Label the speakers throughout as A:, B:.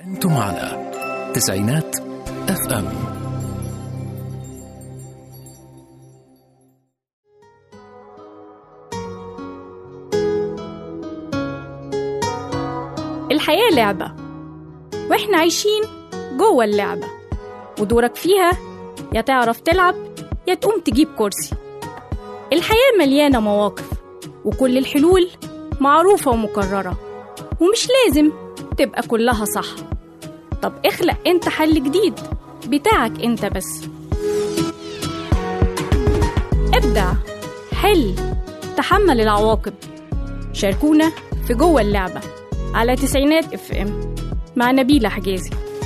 A: أنتم على تسعينات اف ام
B: الحياة لعبة واحنا عايشين جوه اللعبة ودورك فيها يا تعرف تلعب يا تقوم تجيب كرسي الحياة مليانة مواقف وكل الحلول معروفة ومكررة ومش لازم تبقى كلها صح طب اخلق انت حل جديد بتاعك انت بس ابدع حل تحمل العواقب شاركونا في جوه اللعبة على تسعينات اف ام مع نبيلة حجازي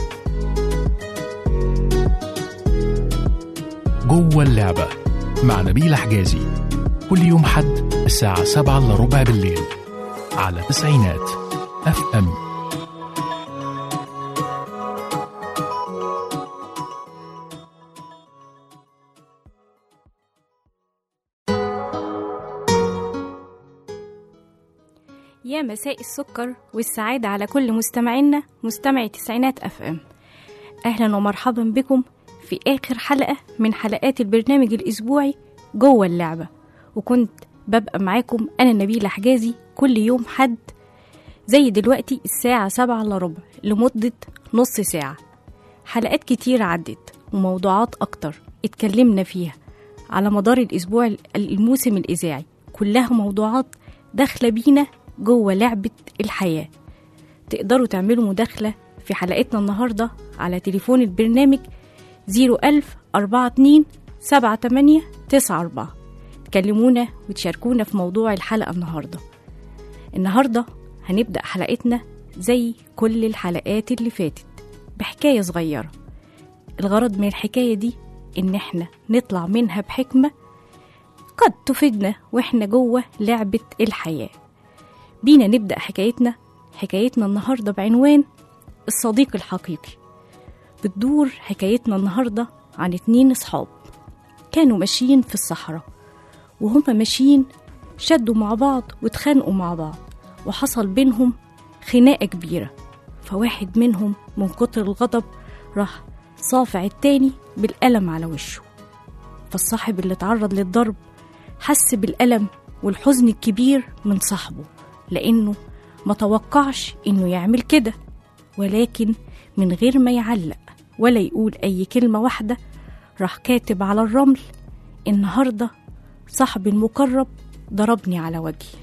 A: جوه اللعبة مع نبيل حجازي كل يوم حد الساعة سبعة إلا ربع بالليل على تسعينات اف ام
B: يا مساء السكر والسعادة على كل مستمعينا مستمعي تسعينات اف ام اهلا ومرحبا بكم في اخر حلقة من حلقات البرنامج الاسبوعي جوه اللعبة وكنت ببقى معاكم انا نبيلة حجازي كل يوم حد زي دلوقتي الساعة سبعة الا ربع لمدة نص ساعة حلقات كتير عدت وموضوعات أكتر اتكلمنا فيها على مدار الأسبوع الموسم الإذاعي كلها موضوعات داخلة بينا جوه لعبة الحياة تقدروا تعملوا مداخلة في حلقتنا النهاردة على تليفون البرنامج 01000 42 78 94 تكلمونا وتشاركونا في موضوع الحلقة النهاردة النهاردة هنبدأ حلقتنا زي كل الحلقات اللي فاتت بحكاية صغيرة الغرض من الحكاية دي إن إحنا نطلع منها بحكمة قد تفيدنا وإحنا جوه لعبة الحياة بينا نبدأ حكايتنا حكايتنا النهاردة بعنوان الصديق الحقيقي بتدور حكايتنا النهاردة عن اتنين أصحاب كانوا ماشيين في الصحراء وهما ماشيين شدوا مع بعض واتخانقوا مع بعض وحصل بينهم خناقة كبيرة فواحد منهم من كتر الغضب راح صافع التاني بالقلم على وشه فالصاحب اللي اتعرض للضرب حس بالألم والحزن الكبير من صاحبه لأنه ما توقعش إنه يعمل كده ولكن من غير ما يعلق ولا يقول أي كلمة واحدة راح كاتب على الرمل النهاردة صاحبي المقرب ضربني على وجهي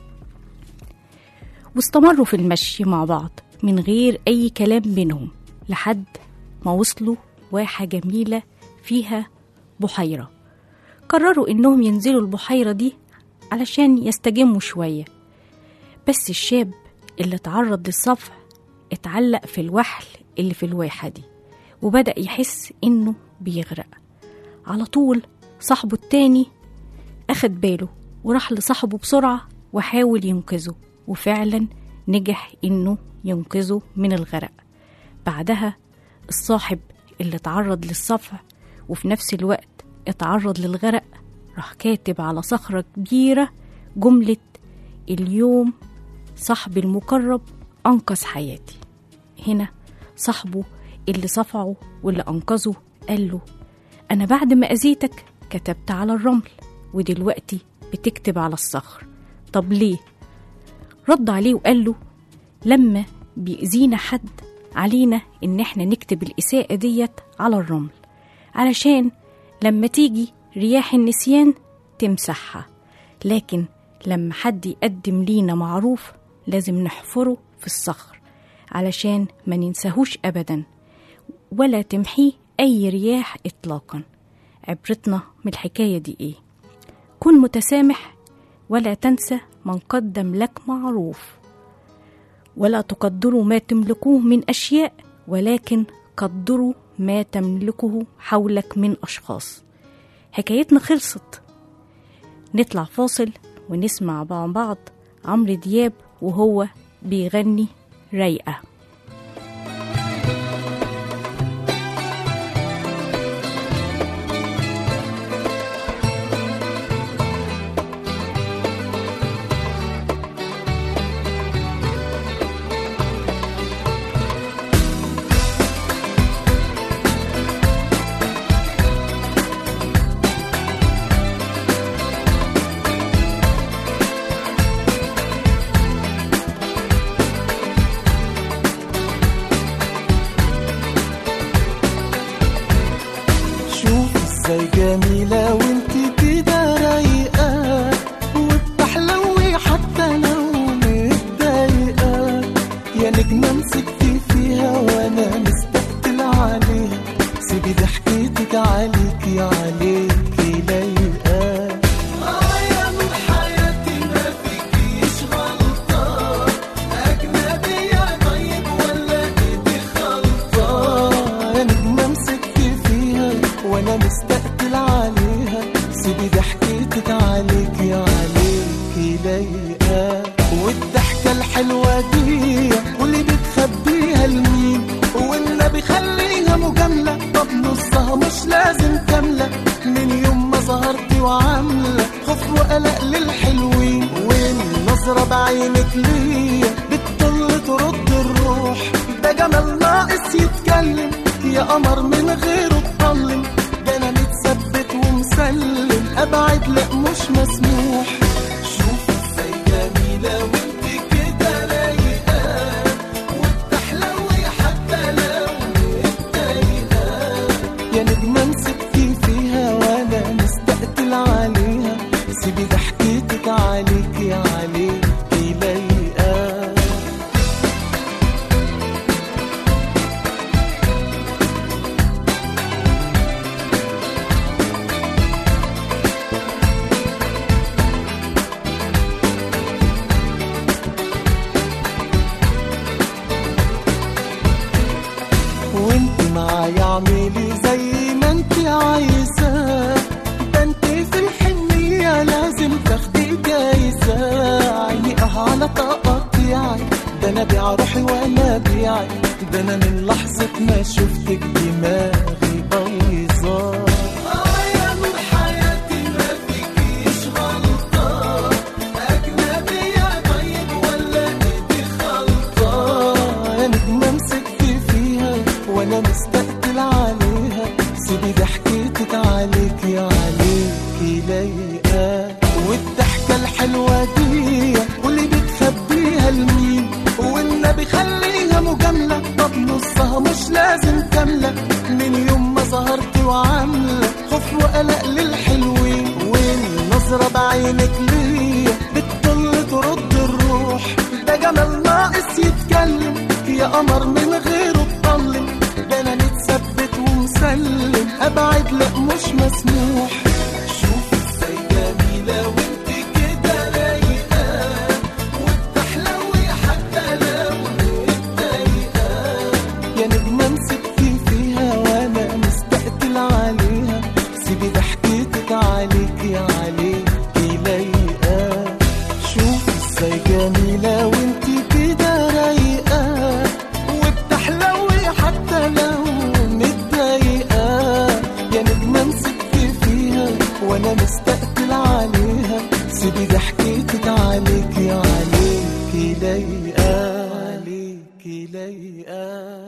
B: واستمروا في المشي مع بعض من غير أي كلام بينهم لحد ما وصلوا واحة جميلة فيها بحيرة قرروا إنهم ينزلوا البحيرة دي علشان يستجموا شوية بس الشاب اللي اتعرض للصفع اتعلق في الوحل اللي في الواحة دي وبدأ يحس إنه بيغرق على طول صاحبه التاني أخد باله وراح لصاحبه بسرعة وحاول ينقذه وفعلا نجح إنه ينقذه من الغرق بعدها الصاحب اللي اتعرض للصفع وفي نفس الوقت اتعرض للغرق راح كاتب على صخرة كبيرة جملة اليوم صاحبي المقرب أنقذ حياتي هنا صاحبه اللي صفعه واللي أنقذه قال له أنا بعد ما أذيتك كتبت على الرمل ودلوقتي بتكتب على الصخر طب ليه؟ رد عليه وقال له لما بيأذينا حد علينا إن إحنا نكتب الإساءة ديت على الرمل علشان لما تيجي رياح النسيان تمسحها لكن لما حد يقدم لينا معروف لازم نحفره في الصخر علشان ما ننساهوش أبدا ولا تمحيه أي رياح إطلاقا عبرتنا من الحكاية دي إيه كن متسامح ولا تنسى من قدم لك معروف ولا تقدروا ما تملكوه من أشياء ولكن قدروا ما تملكه حولك من أشخاص حكايتنا خلصت نطلع فاصل ونسمع مع بعض عمرو دياب وهو بيغني رايقة
C: جميلة وانت كده رايقة وبتحلوي حتى لو متضايقة يا نجمة مسكتي فيها وانا مستقتل عليها سيبي ضحكتك عليكي عليكي لايقة آه يا نور حياتي ما فيكيش غلطة أجنبية طيب ولا إيدي خلطة يا نجمة مسكتي فيها وأنا مستقتل عليها سيبي ضحكتك عليكي عليكي لايقة والضحكة الحلوة دي واللي بتخبيها لمين والنبي خليها مجاملة طب نصها مش لازم كاملة من يوم ما ظهرتي وعاملة خوف وقلق للحلوين والنظرة بعينك ليا بتطل ترد الروح ده جمال ناقص يتكلم يا قمر من غيره اتظلم ده انا متثبت ومسلم ابعد لا مش مسموح شوف ازاي جميلة وانت كده رايقة وبتحلوي حتى لو متضايقة يا نجمة مسكتي فيها وانا مستقتل عليها سيبي ضحكتك عليكي عليكي لايقة وانت معايا اعملي زي ما انت عايزة ده انت في الحنية لازم تاخدي جايزة عيني اه على تقطيعي ده انا بيع روحي وانا بيعي ده انا من لحظة ما شفتك دماغي بايظة آه يا نور حياتي ما فيكيش غلطة أجنبية طيب ولا إيدي خلطة يا نجمة مسكتي فيها وأنا مستقتل عليها سيبي ضحكتك عليكي عليكي لايقة والضحكة الحلوة دي واللي بتخبيها لمين والنبي خليها مجاملة طب نصها مش لازم كاملة من يوم ما ظهرتي وعاملة خوف وقلق للحلوين والنظرة بعينك ليا بتطل ترد الروح ده جمال ناقص يتكلم يا قمر من غيره اتظلم ده انا متثبت ومسلم ابعد لا مش مسموح شوف ازاي جميلة وانت كده رايقة وبتحلوي حتى لو متضايقة يا نجمة مسكتي فيها وانا مستقتل عليها سيبي ضحكتك عليكي عليكي لايقة شوف ازاي جميلة وانت كده رايقة وبتحلوي حتى لو متضايقة يا نجمة مسكتي فيها وانا مستقتل عليها سيبي ضحكتك عليكي عليكي لايقة عليكي لايقة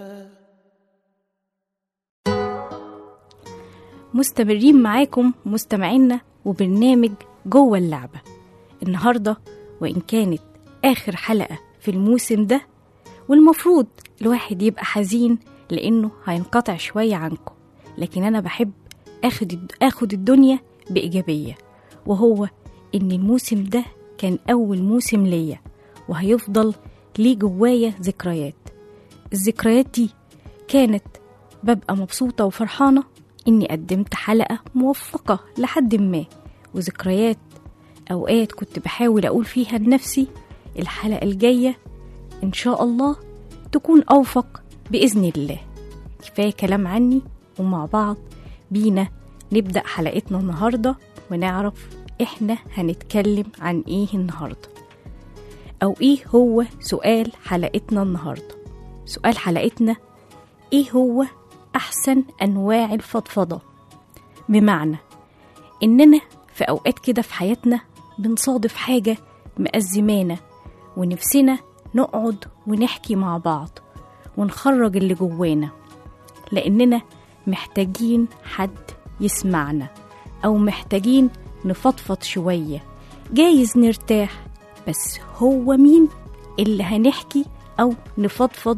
B: مستمرين معاكم مستمعينا وبرنامج جوه اللعبة النهاردة وإن كانت آخر حلقة في الموسم ده والمفروض الواحد يبقى حزين لأنه هينقطع شوية عنكم لكن أنا بحب أخد, أخد الدنيا بإيجابية وهو إن الموسم ده كان أول موسم ليا وهيفضل ليه جوايا ذكريات الذكريات دي كانت ببقى مبسوطة وفرحانة إني قدمت حلقة موفقة لحد ما وذكريات أوقات كنت بحاول أقول فيها لنفسي الحلقة الجاية إن شاء الله تكون أوفق بإذن الله كفاية كلام عني ومع بعض بينا نبدأ حلقتنا النهاردة ونعرف إحنا هنتكلم عن إيه النهاردة أو إيه هو سؤال حلقتنا النهاردة سؤال حلقتنا إيه هو أحسن أنواع الفضفضة بمعنى إننا في أوقات كده في حياتنا بنصادف حاجة مأزمانا ونفسنا نقعد ونحكي مع بعض ونخرج اللي جوانا لأننا محتاجين حد يسمعنا أو محتاجين نفضفض شوية جايز نرتاح بس هو مين اللي هنحكي أو نفضفض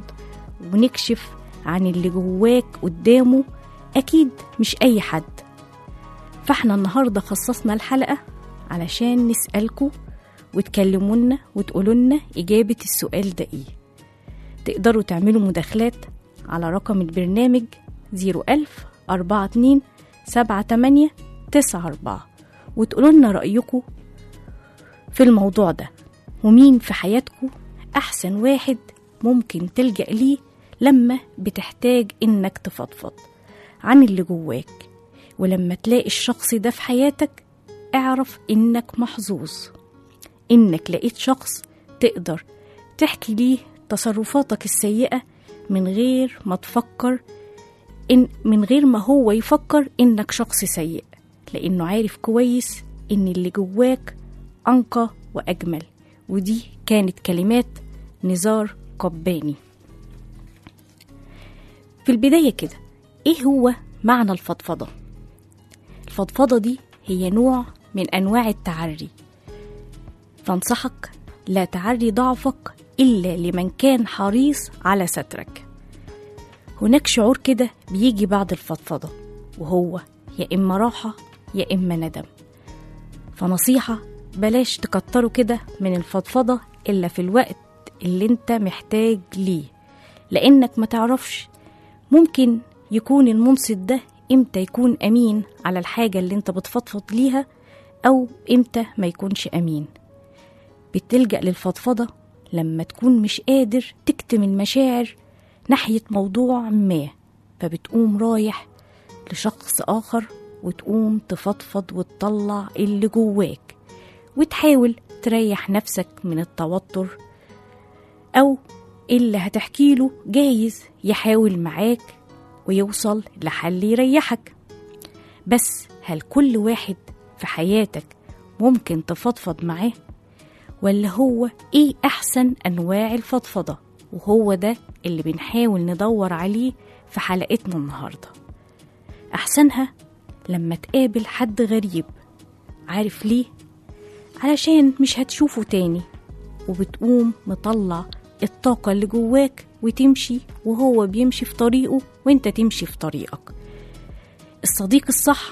B: ونكشف عن اللي جواك قدامه أكيد مش أي حد فاحنا النهاردة خصصنا الحلقة علشان نسألكوا وتكلمونا وتقولولنا إجابة السؤال ده إيه تقدروا تعملوا مداخلات على رقم البرنامج 01000 42 78 94 وتقولوا لنا رأيكم في الموضوع ده ومين في حياتكم أحسن واحد ممكن تلجأ ليه لما بتحتاج إنك تفضفض عن اللي جواك ولما تلاقي الشخص ده في حياتك اعرف إنك محظوظ إنك لقيت شخص تقدر تحكي ليه تصرفاتك السيئة من غير ما تفكر إن من غير ما هو يفكر إنك شخص سيء لأنه عارف كويس إن اللي جواك أنقى وأجمل ودي كانت كلمات نزار قباني في البداية كده إيه هو معنى الفضفضة؟ الفضفضة دي هي نوع من أنواع التعري فانصحك لا تعري ضعفك إلا لمن كان حريص على سترك هناك شعور كده بيجي بعد الفضفضة وهو يا إما راحة يا إما ندم فنصيحة بلاش تكتروا كده من الفضفضة إلا في الوقت اللي انت محتاج ليه لأنك ما تعرفش ممكن يكون المنصت ده امتى يكون أمين على الحاجة اللي انت بتفضفض ليها أو امتى ما يكونش أمين بتلجأ للفضفضة لما تكون مش قادر تكتم المشاعر ناحية موضوع ما فبتقوم رايح لشخص آخر وتقوم تفضفض وتطلع اللي جواك وتحاول تريح نفسك من التوتر أو اللي هتحكيله جايز يحاول معاك ويوصل لحل يريحك بس هل كل واحد في حياتك ممكن تفضفض معاه ولا هو ايه احسن انواع الفضفضه وهو ده اللي بنحاول ندور عليه في حلقتنا النهارده احسنها لما تقابل حد غريب عارف ليه علشان مش هتشوفه تاني وبتقوم مطلع الطاقة اللي جواك وتمشي وهو بيمشي في طريقه وانت تمشي في طريقك الصديق الصح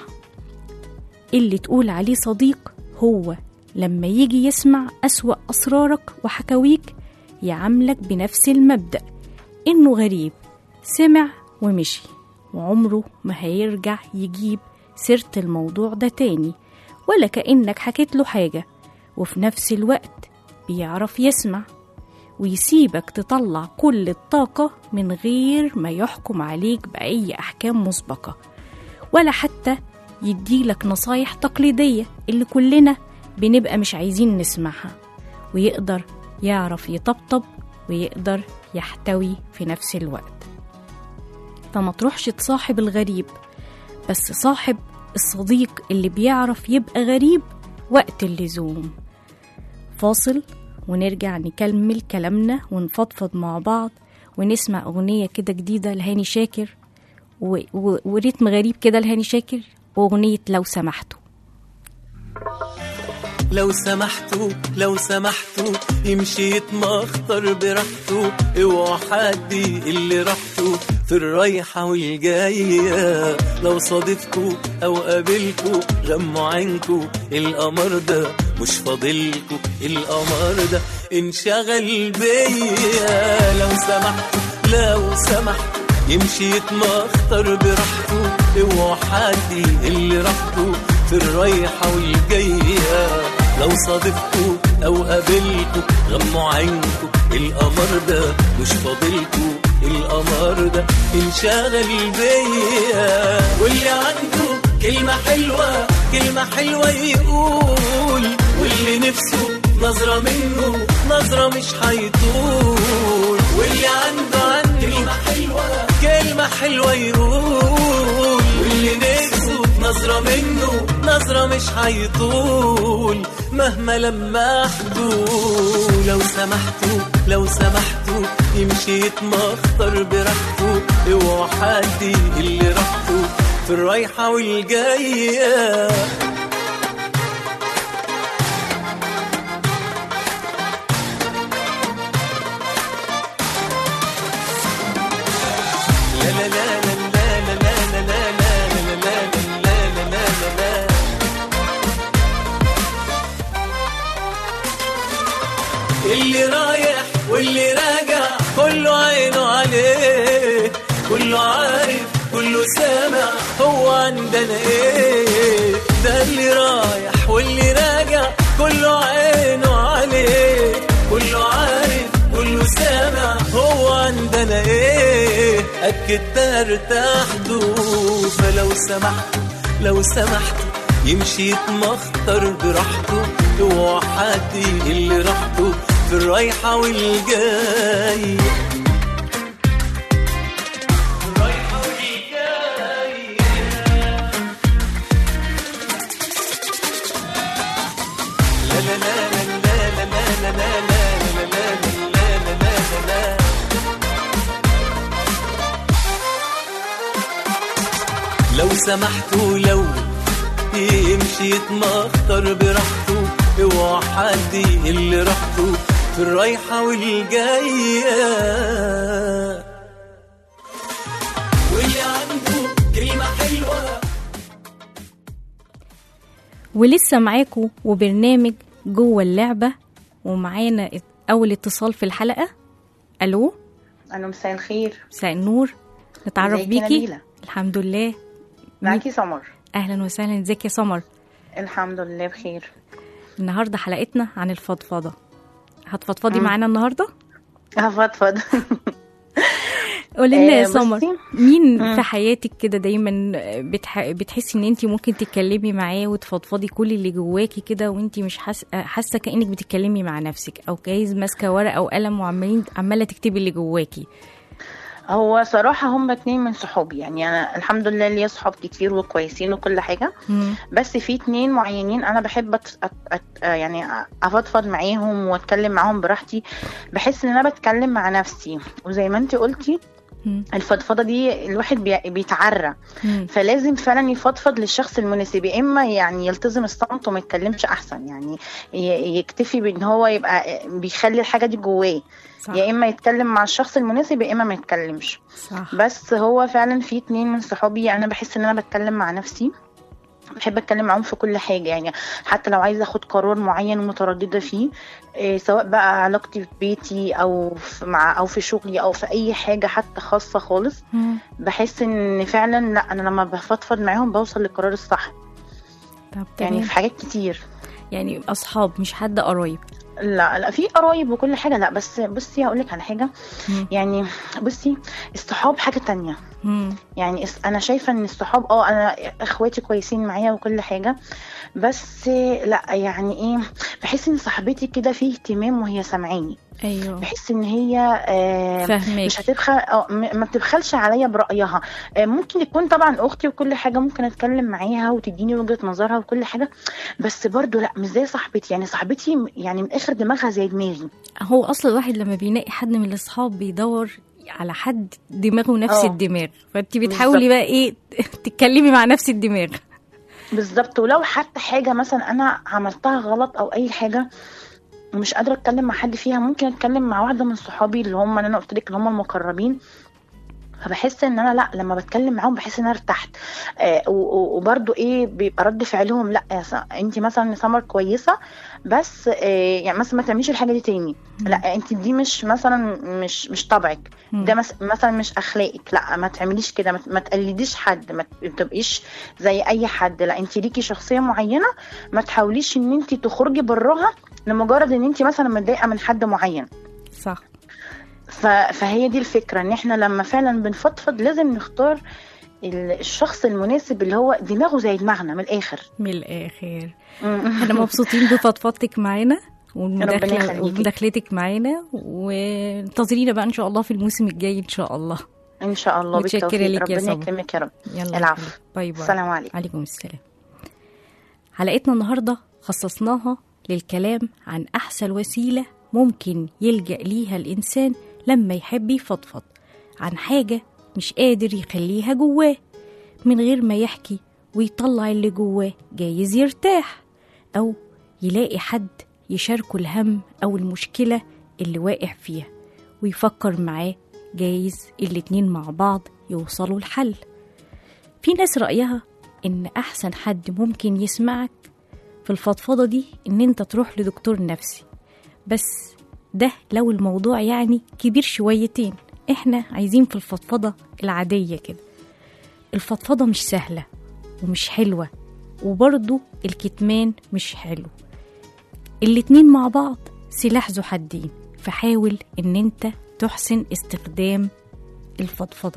B: اللي تقول عليه صديق هو لما يجي يسمع أسوأ أسرارك وحكاويك يعاملك بنفس المبدأ إنه غريب سمع ومشي وعمره ما هيرجع يجيب سيرة الموضوع ده تاني ولا كأنك حكيت له حاجة وفي نفس الوقت بيعرف يسمع ويسيبك تطلع كل الطاقة من غير ما يحكم عليك بأي أحكام مسبقة ولا حتى يديلك نصايح تقليدية اللي كلنا بنبقى مش عايزين نسمعها ويقدر يعرف يطبطب ويقدر يحتوي في نفس الوقت فما تروحش تصاحب الغريب بس صاحب الصديق اللي بيعرف يبقى غريب وقت اللزوم فاصل ونرجع نكمل كلامنا ونفضفض مع بعض ونسمع أغنية كده جديدة لهاني شاكر و... و... وريتم غريب كده لهاني شاكر وأغنية لو سمحتوا
C: لو سمحتوا لو سمحتوا يمشي يتمخطر براحته اوعوا حد اللي راحته في الرايحة والجاية لو صادفتوا أو قابلتوا غموا عينكوا القمر ده مش فاضلكوا القمر ده انشغل بيا لو سمحتوا لو سمحتوا يمشي يتمخطر براحته اوعوا حد اللي راحته في الرايحة والجاية لو صادفتوا أو قابلتوا غموا عينكوا القمر ده مش فاضلكوا القمر ده انشغل بيا واللي عنده كلمة حلوة كلمة حلوة يقول واللي نفسه نظرة منه نظرة مش هيطول واللي عنده عنده كلمة حلوة كلمة حلوة يقول واللي نفسه نظرة منه نظرة مش هيطول مهما لمحته لو سمحتوا لو سمحتوا يمشي يتمخطر براحته اوعوا حد اللي راحته في الرايحة والجاية لا لا لا لا لا لا لا لا لا لا لا لا لا لا لا كله عينه عليه كله عارف كله سامع هو عندنا ايه ده اللي رايح واللي راجع كله عينه عليه كله عارف كله سامع هو عندنا ايه اكد ترتاح له فلو سمحت لو سمحت يمشي يتمخطر براحته اوعى حد اللي راحته في الرايحة والجاي الرايحة والجاي لا لا لا لا لا لا لا لا لا لا لا لا لا لا لو سمحتوا لو يمشي يتمخطر براحته اوعى حد اللي راحته في الرايحة والجاية واللي عنده كلمة حلوة
B: ولسه معاكم وبرنامج جوه اللعبة ومعانا أول اتصال في الحلقة ألو
D: ألو مساء الخير
B: مساء النور نتعرف
D: ازيك يا
B: بيكي
D: نبيلة؟
B: الحمد لله
D: معاكي سمر
B: أهلا وسهلا ازيك يا سمر
D: الحمد لله بخير
B: النهاردة حلقتنا عن الفضفضة هتفضفضي
D: مم.
B: معانا النهاردة
D: هفضفض
B: قولي لنا يا
D: آه،
B: سمر
D: بصي.
B: مين
D: مم.
B: في حياتك كده دايما بتح... بتحسي ان انت ممكن تتكلمي معاه وتفضفضي كل اللي جواكي كده وانت مش حاس... حاسه كانك بتتكلمي مع نفسك او جايز ماسكه ورقه وقلم وعمالين عماله تكتبي اللي جواكي
D: هو صراحة هم اتنين من صحابي يعني أنا الحمد لله ليا صحاب كتير وكويسين وكل حاجة
B: مم.
D: بس في اتنين معينين أنا بحب أت... أت... أت... آه يعني أفضفض معاهم وأتكلم معاهم براحتي بحس إن أنا بتكلم مع نفسي وزي ما أنت قلتي
B: مم.
D: الفضفضة دي الواحد بي... بيتعرى
B: مم.
D: فلازم فعلا يفضفض للشخص المناسب يا اما يعني يلتزم الصمت وما يتكلمش احسن يعني ي- يكتفي بان هو يبقى بيخلي الحاجه دي جواه
B: صح
D: يا اما يتكلم مع الشخص المناسب يا اما ما يتكلمش
B: صح
D: بس هو فعلا في اتنين من صحابي انا بحس ان انا بتكلم مع نفسي بحب اتكلم معاهم في كل حاجه يعني حتى لو عايزه اخد قرار معين ومتردده فيه إيه سواء بقى علاقتي في بيتي او في مع او في شغلي او في اي حاجه حتى خاصه خالص
B: مم.
D: بحس ان فعلا لا انا لما بفضفض معاهم بوصل للقرار الصح
B: طب
D: يعني
B: تمام
D: في حاجات كتير
B: يعني اصحاب مش حد قرايب
D: لا لا في قرايب وكل حاجه لا بس بصي هقول لك على حاجه
B: مم.
D: يعني بصي الصحاب حاجه تانية
B: مم.
D: يعني اس- انا شايفه ان الصحاب اه انا اخواتي كويسين معايا وكل حاجه بس لا يعني ايه بحس ان صاحبتي كده فيه اهتمام وهي سامعاني
B: ايوه
D: بحس ان هي آه
B: فاهمك
D: مش هتبخل أو م- ما بتبخلش عليا برأيها آه، ممكن يكون طبعا اختي وكل حاجه ممكن اتكلم معاها وتديني وجهه نظرها وكل حاجه بس برضو لا مش زي صاحبتي يعني صاحبتي م- يعني من اخر دماغها زي دماغي
B: هو اصلا الواحد لما بيلاقي حد من الاصحاب بيدور على حد دماغه نفس
D: اه.
B: الدماغ فانت بتحاولي بقى ايه تتكلمي مع نفس الدماغ
D: بالظبط ولو حتى حاجه مثلا انا عملتها غلط او اي حاجه ومش قادره اتكلم مع حد فيها ممكن اتكلم مع واحده من صحابي اللي هم اللي انا قلت لك اللي هم المقربين فبحس ان انا لا لما بتكلم معاهم بحس ان انا ارتحت آه و- و- وبرضو ايه بيبقى رد فعلهم لا يا س- انت مثلا سمر كويسه بس آه يعني مثلا ما تعمليش الحاجه دي تاني لا انت دي مش مثلا مش مش طبعك
B: مم.
D: ده مس- مثلا مش اخلاقك لا ما تعمليش كده ما ت- ما تقلديش حد ما ت- تبقيش زي اي حد لا انت ليكي شخصيه معينه ما تحاوليش ان انت تخرجي براها لمجرد ان انت مثلا متضايقه من حد معين
B: صح
D: ف- فهي دي الفكره ان احنا لما فعلا بنفضفض لازم نختار ال- الشخص المناسب اللي هو دماغه زي دماغنا من الاخر
B: من الاخر احنا مبسوطين بفضفضتك معانا
D: ربنا
B: والمداخله
D: يخليكي.
B: ومداخلتك معانا وانتظرينا بقى ان شاء الله في الموسم الجاي ان شاء الله
D: ان شاء الله
B: متشكرة
D: بالتوفيق
B: ليك يا
D: ربنا
B: صبر.
D: يكرمك يا رب
B: يلا
D: العفو.
B: باي باي
D: السلام عليكم
B: عليكم السلام حلقتنا النهاردة خصصناها للكلام عن أحسن وسيلة ممكن يلجأ ليها الإنسان لما يحب يفضفض عن حاجة مش قادر يخليها جواه من غير ما يحكي ويطلع اللي جواه جايز يرتاح أو يلاقي حد يشاركه الهم أو المشكلة اللي واقع فيها ويفكر معاه جايز الاتنين مع بعض يوصلوا لحل في ناس رأيها إن أحسن حد ممكن يسمعك في الفضفضة دي إن أنت تروح لدكتور نفسي بس ده لو الموضوع يعني كبير شويتين احنا عايزين في الفضفضة العادية كده الفضفضة مش سهلة ومش حلوة وبرضو الكتمان مش حلو الاتنين مع بعض سلاح ذو حدين فحاول ان انت تحسن استخدام الفضفضة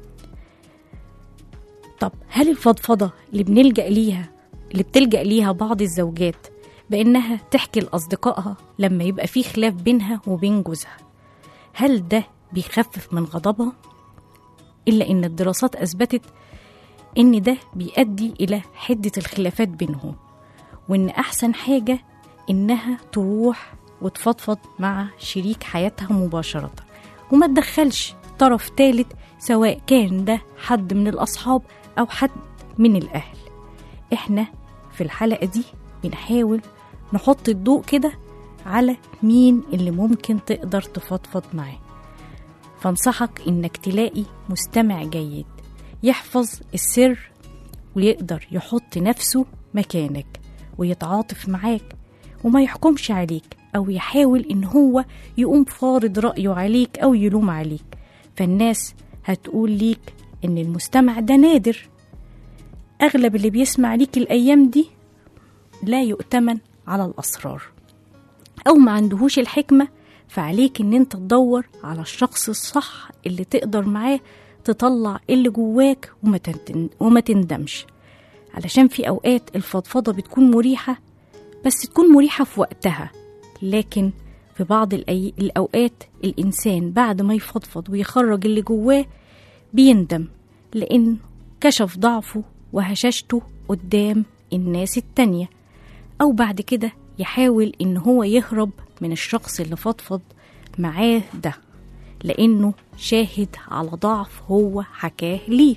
B: طب هل الفضفضة اللي بنلجأ ليها اللي بتلجأ ليها بعض الزوجات بإنها تحكي لأصدقائها لما يبقى في خلاف بينها وبين جوزها هل ده بيخفف من غضبها؟ إلا إن الدراسات أثبتت إن ده بيؤدي إلى حدة الخلافات بينهم وإن أحسن حاجة إنها تروح وتفضفض مع شريك حياتها مباشرة وما تدخلش طرف ثالث سواء كان ده حد من الأصحاب أو حد من الأهل إحنا في الحلقة دي بنحاول نحط الضوء كده على مين اللي ممكن تقدر تفضفض معاه فانصحك إنك تلاقي مستمع جيد يحفظ السر ويقدر يحط نفسه مكانك ويتعاطف معاك وما يحكمش عليك أو يحاول إن هو يقوم فارض رأيه عليك أو يلوم عليك فالناس هتقول ليك إن المستمع ده نادر أغلب اللي بيسمع ليك الأيام دي لا يؤتمن على الأسرار أو ما عندهوش الحكمة فعليك إن أنت تدور على الشخص الصح اللي تقدر معاه تطلع اللي جواك وما, تندم وما تندمش علشان في أوقات الفضفضة بتكون مريحة بس تكون مريحة في وقتها لكن في بعض الأي... الأوقات الإنسان بعد ما يفضفض ويخرج اللي جواه بيندم لأن كشف ضعفه وهشاشته قدام الناس التانية أو بعد كده يحاول إن هو يهرب من الشخص اللي فضفض معاه ده لأنه شاهد على ضعف هو حكاه ليه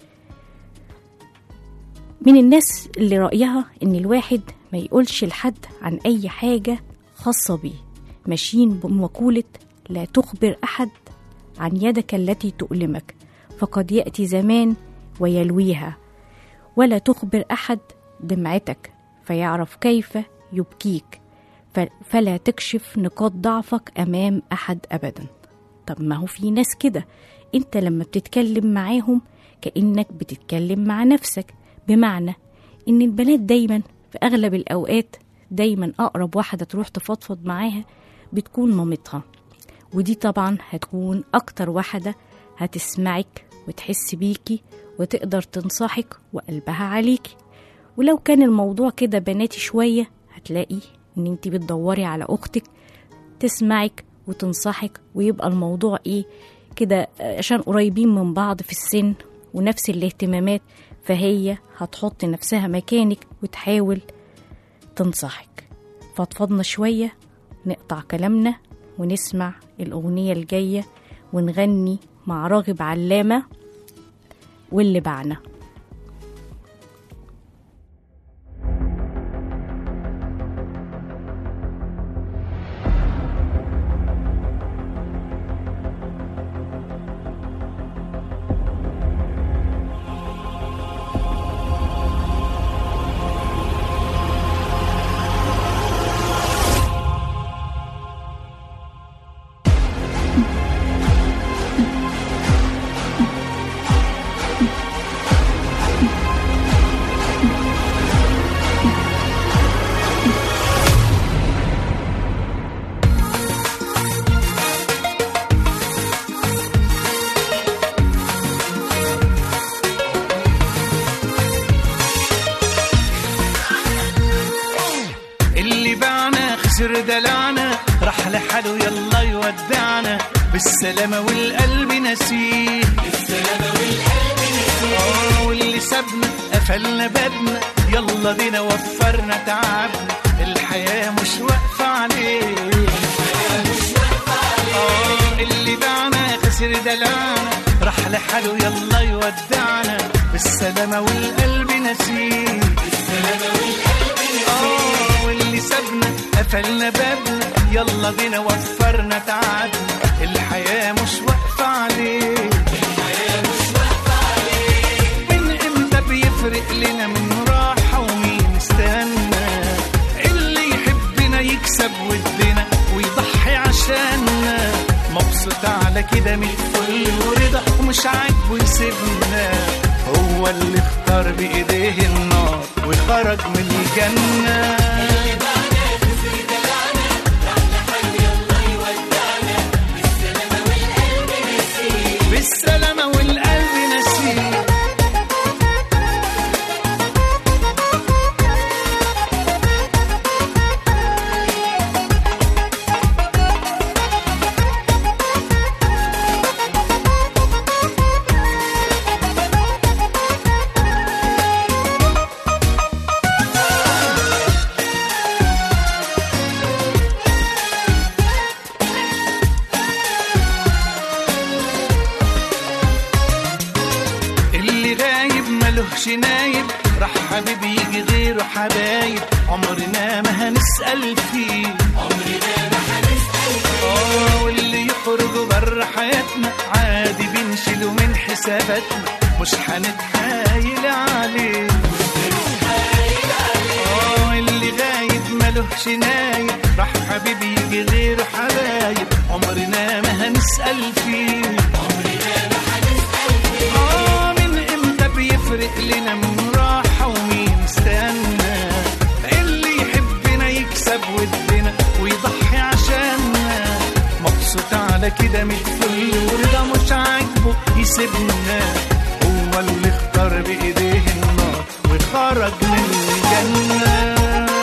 B: من الناس اللي رأيها إن الواحد ما يقولش لحد عن أي حاجة خاصة بيه ماشيين بمقولة لا تخبر أحد عن يدك التي تؤلمك فقد يأتي زمان ويلويها ولا تخبر أحد دمعتك فيعرف كيف يبكيك فلا تكشف نقاط ضعفك أمام أحد أبدا طب ما هو في ناس كده انت لما بتتكلم معاهم كأنك بتتكلم مع نفسك بمعنى ان البنات دايما في أغلب الأوقات دايما أقرب واحدة تروح تفضفض معاها بتكون مامتها ودي طبعا هتكون أكتر واحدة هتسمعك وتحس بيكي وتقدر تنصحك وقلبها عليكي ولو كان الموضوع كده بناتي شوية هتلاقي ان انت بتدوري على اختك تسمعك وتنصحك ويبقى الموضوع ايه كده عشان قريبين من بعض في السن ونفس الاهتمامات فهي هتحط نفسها مكانك وتحاول تنصحك فضفضنا شوية نقطع كلامنا ونسمع الأغنية الجاية ونغني مع راغب علامة واللي بعنا
C: اللي باعنا خسر دلعنا راح لحاله يلا يودعنا بالسلامة والقلب نسيه بالسلامة والقلب نسيه واللي سابنا قفلنا بابنا يلا بينا وفرنا تعبنا الحياة مش واقفة عليه آه، اللي باعنا خسر دلعنا راح لحاله يلا يودعنا بالسلامة والقلب نسيه آه، واللي سابنا قفلنا بابنا يلا بينا وفرنا تعبنا الحياة مش واقفة عليه من امتى بيفرق لنا من راحة ومين استنى اللي يحبنا يكسب ودنا ويضحي عشان على كده من الفل ورضا ومش عاجبه يسيبنا هو اللي اختار بايديه النار وخرج من الجنه بالسلامة والقلب نسيه اللي غايب ملهش نايب راح حبيب يجي غيره حبايب عمرنا ما هنسأل فيه عمرنا ما هنسأل فيه اه واللي يخرج بره حياتنا عادي بنشيله من حساباتنا مش هنتحايل عليه اه اللي غايب ملهش نايب راح حبيب يجي غيره حبايب عمرنا ما هنسأل فيه آه من امتى بيفرق لنا من راحة ومين استنى اللي يحبنا يكسب ودنا ويضحي عشاننا مبسوط على كده من الفل ورضا مش عاجبه يسيبنا هو اللي اختار بايديه النار وخرج من الجنه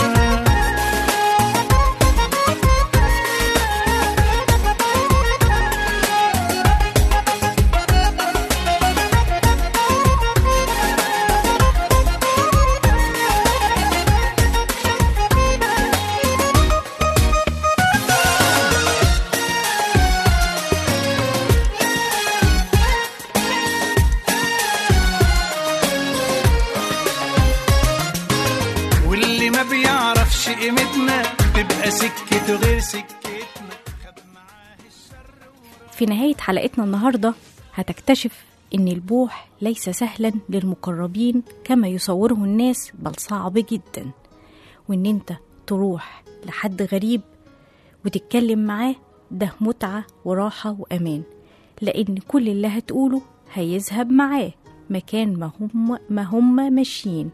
C: واللي ما بيعرفش قيمتنا تبقى سكته غير سكتنا خد معاه الشر
B: في نهاية حلقتنا النهاردة هتكتشف إن البوح ليس سهلا للمقربين كما يصوره الناس بل صعب جدا وإن أنت تروح لحد غريب وتتكلم معاه ده متعة وراحة وأمان لأن كل اللي هتقوله هيذهب معاه مكان ما هم ما هم ماشيين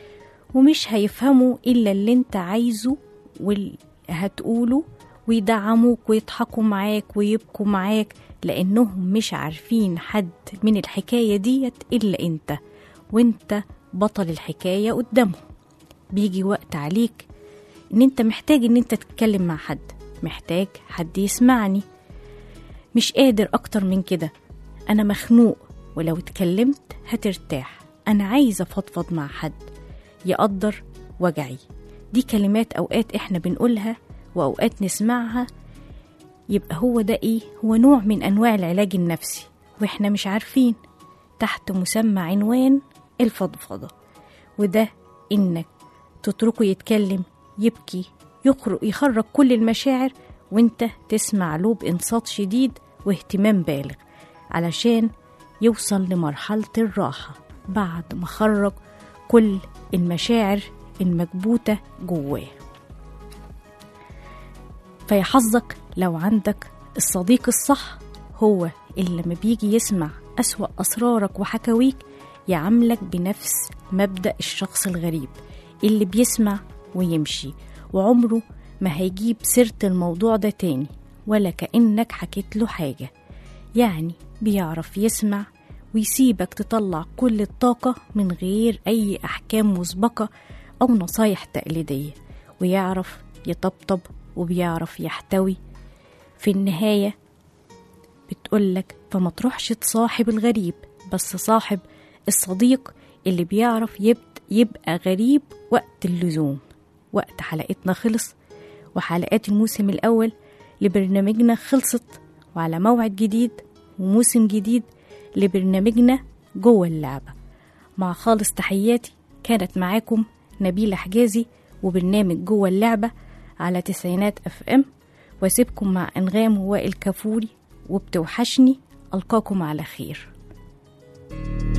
B: ومش هيفهموا إلا اللي انت عايزه واللي هتقوله ويدعموك ويضحكوا معاك ويبكوا معاك لأنهم مش عارفين حد من الحكاية ديت إلا انت وانت بطل الحكاية قدامهم بيجي وقت عليك ان انت محتاج ان انت تتكلم مع حد محتاج حد يسمعني مش قادر اكتر من كده انا مخنوق ولو اتكلمت هترتاح انا عايزه افضفض مع حد يقدر وجعي دي كلمات اوقات احنا بنقولها واوقات نسمعها يبقى هو ده ايه هو نوع من انواع العلاج النفسي واحنا مش عارفين تحت مسمى عنوان الفضفضه وده انك تتركه يتكلم يبكي يخرج يخرج كل المشاعر وانت تسمع له بانصات شديد واهتمام بالغ علشان يوصل لمرحلة الراحة بعد ما خرج كل المشاعر المكبوتة جواه فيحظك لو عندك الصديق الصح هو اللي لما بيجي يسمع أسوأ أسرارك وحكاويك يعاملك بنفس مبدأ الشخص الغريب اللي بيسمع ويمشي وعمره ما هيجيب سيرة الموضوع ده تاني ولا كأنك حكيت له حاجة يعني بيعرف يسمع ويسيبك تطلع كل الطاقة من غير أي أحكام مسبقة أو نصايح تقليدية ويعرف يطبطب وبيعرف يحتوي في النهاية بتقولك فما تروحش تصاحب الغريب بس صاحب الصديق اللي بيعرف يبت يبقى غريب وقت اللزوم وقت حلقتنا خلص وحلقات الموسم الأول لبرنامجنا خلصت وعلى موعد جديد وموسم جديد لبرنامجنا جوه اللعبة مع خالص تحياتي كانت معاكم نبيلة حجازي وبرنامج جوه اللعبة على تسعينات اف ام واسيبكم مع انغام وائل كفوري وبتوحشني القاكم على خير